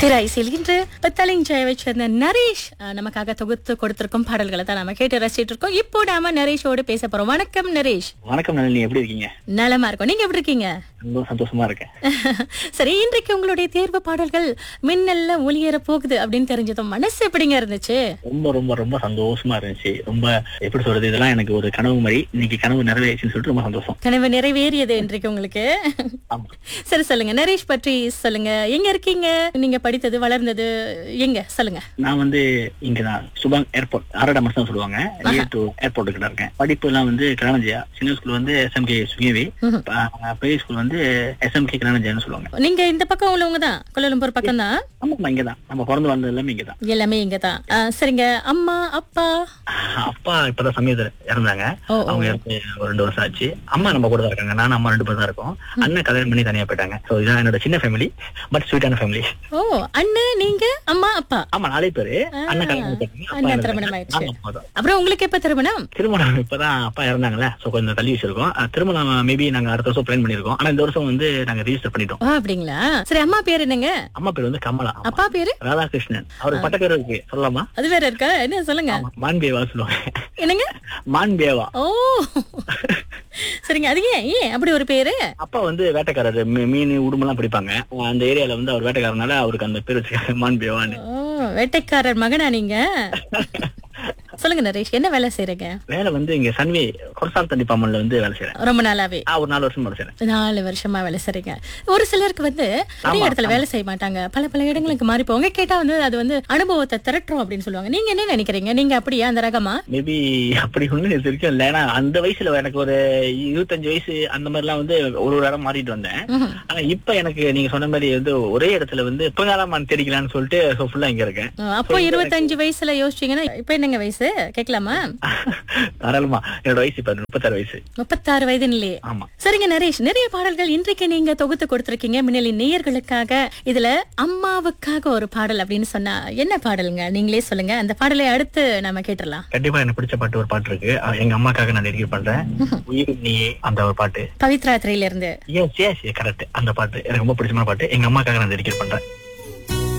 திரை செல்கின்ற தலைஞ்சயவை சேர்ந்த நரேஷ் அஹ், நமக்காக தொகுத்து கொடுத்திருக்கும் பாடல்களை தான் நம்ம கேட்டு ரசிச்சிட்டு இருக்கோம் இப்போ நாம நரேஷோடு பேச போறோம் வணக்கம் நரேஷ் வணக்கம் நளினி எப்படி இருக்கீங்க நலமா இருக்கும் நீங்க எப்படி இருக்கீங்க ரொம்ப சந்தோஷமா இருக்கேன் சரி இன்றைக்கு உங்களுடைய தேர்வு பாடல்கள் மின்னல்ல ஒளியேற போகுது அப்படின்னு தெரிஞ்சதும் மனசு எப்படிங்க இருந்துச்சு ரொம்ப ரொம்ப ரொம்ப சந்தோஷமா இருந்துச்சு ரொம்ப எப்படி சொல்றது இதெல்லாம் எனக்கு ஒரு கனவு மாதிரி இன்னைக்கு கனவு நிறைவேறுச்சுன்னு சொல்லிட்டு ரொம்ப சந்தோஷம் கனவு நிறைவேறியது இன்றைக்கு உங்களுக்கு ஆமா சரி சொல்லுங்க நரேஷ் பற்றி சொல்லுங்க எங்க இருக்கீங்க நீங்க படித்தது வளர்ந்தது எங்க சொல்லுங்க நான் வந்து இங்கதான் சுபாங் ஏர்போர்ட் ஆரடா தான் சொல்லுவாங்க நியர் டு ஏர்போர்ட் கிட்ட இருக்கேன் படிப்பு எல்லாம் வந்து கிரானஜியா சின்ன ஸ்கூல் வந்து எஸ்எம்கே சுகிவி ம்ஹும். பெரிய ஸ்கூல் வந்து எஸ்எம்கே கிரானஜியான்னு சொல்லுவாங்க நீங்க இந்த பக்கம் உள்ளவங்க தான் கோலாலம்பூர் பக்கம் தான் ஆமா இங்கதான் நம்ம பிறந்து வந்தது எல்லாமே இங்கதான் எல்லாமே இங்க தான் சரிங்க அம்மா அப்பா அப்பா இப்பதான் சமயத்துல இறந்தாங்க ஓ ஓ. அவங்க இறந்து ஒரு ரெண்டு வருஷம் ஆச்சு அம்மா நம்ம கூட தான் இருக்காங்க நானும் அம்மா ரெண்டு பேர் தான் இருக்கோம் அண்ணன் கல்யாணம் பண்ணி தனியா போயிட்டாங்க சோ இதான் என்னோட சின்ன ஃபேமிலி பட் ஸ்வீட்டான ஃபேமிலி ஓ அண்ணன் நீங்க அம்மா அப்பா ஆமா நாலே பேரு ஆ. அண்ணன் கல்யாணம் பண்ணிட்டாங்க. அப்பா அண்ணன் இறந்தாங்க. திருமணம் ஆயிடுச்சு. நாங்க அம்மா தான். அப்புறம் உங்களுக்கு எப்ப திருமணம் திருமணம் இப்பதான் அப்பா இறந்தாங்கல்ல சோ கொஞ்சம் தள்ளி வச்சிருக்கோம் அஹ் திருமணம் மேபி நாங்க அடுத்த வருஷம் பிளான் பண்ணிருக்கோம் ஆனா இந்த வருஷம் வந்து நாங்க ரிஜிஸ்டர் பண்ணிட்டோம் ஓ அப்படிங்களா சரி அம்மா பேர் என்னங்க அம்மா பேர் வந்து கமலா ஆமா. அப்பா பேரு ராதாகிருஷ்ணன் அவருக்கு பட்ட பேர் இருக்கு சொல்லலாமா அது வேற இருக்கா என்ன சொல்லுங்க ஆமா, மான்பேவா சொல்லுவாங்க என்னங்க மான்பேவா ஓ சரிங்க அது ஏன் ஏன் அப்படி ஒரு பேரு அப்பா வந்து வேட்டைக்காரர் மீ- மீன் உடும்பெல்லாம் பிடிப்பாங்க அஹ் அந்த ஏரியால வந்து அவர் வேட்டைக்காரனால அவருக்கு அந்த பேர் வச்சிருக்காங்க மான்பேவான்னு ஓ வேட்டைக்காரர் மகனா நீங்க சொல்லுங்க நரேஷ் என்ன வேலை செய்றீங்க வேலை வந்து இங்க சன்வி கொரசால் டிபார்ட்மெண்ட்ல வந்து வேலை செய்யறேன் ரொம்ப நாளாவே ஆ, ஒரு நாலு வருஷம் வேலை செய்யறேன் நாலு வருஷமா வேலை செய்றீங்க ஒரு சிலருக்கு வந்து நிறைய ஆமா, இடத்துல வேலை செய்ய மாட்டாங்க பல பல இடங்களுக்கு மாறி போவாங்க கேட்டா வந்து அது வந்து அனுபவத்தை திரட்டுறோம் அப்படின்னு சொல்லுவாங்க நீங்க என்ன நினைக்கிறீங்க நீங்க அப்படியா அந்த ரகமா மேபி அப்படி ஒண்ணு இது வரைக்கும் இல்ல ஏன்னா அந்த வயசுல எனக்கு ஒரு இருபத்தஞ்சு வயசு அந்த மாதிரி எல்லாம் வந்து ஒரு ஒரு இடம் மாறிட்டு வந்தேன் ம்ஹும். ஆனா இப்ப எனக்கு நீங்க சொன்ன மாதிரி வந்து ஒரே இடத்துல வந்து இப்ப காலமான் தெரிக்கலாம்னு சொல்லிட்டு ஃபுல்லா இங்க இருக்கேன் அப்போ இருபத்தஞ்சு வயசுல யோசிச்சீங்கன்னா இப்ப என்னங்க வயசு கேட்கலாமா தாராளமா என்னோட வயசு இப்ப முப்பத்தாறு வயசு முப்பத்தாறு வயது நிலையே ஆமா சரிங்க நரேஷ் நிறைய பாடல்கள் இன்றைக்கு நீங்க தொகுத்து கொடுத்திருக்கீங்க மின்னலின் நேயர்களுக்காக இதுல அம்மாவுக்காக ஒரு பாடல் அப்படின்னு சொன்னா என்ன பாடலுங்க நீங்களே சொல்லுங்க அந்த பாடலை அடுத்து நாம கேட்டுடலாம் கண்டிப்பா எனக்கு பிடிச்ச பாட்டு ஒரு பாட்டு இருக்கு அஹ் எங்க அம்மாக்காக நான் டெடிகேட் பண்றேன் உயிர் நீயே அந்த ஒரு பாட்டு பவித்ரா திரையில இருந்து எஸ் எஸ் கரெக்ட் அந்த பாட்டு எனக்கு ரொம்ப பிடிச்சமான பாட்டு எங்க அம்மாக்காக நான் டெடிகேட் பண்றேன்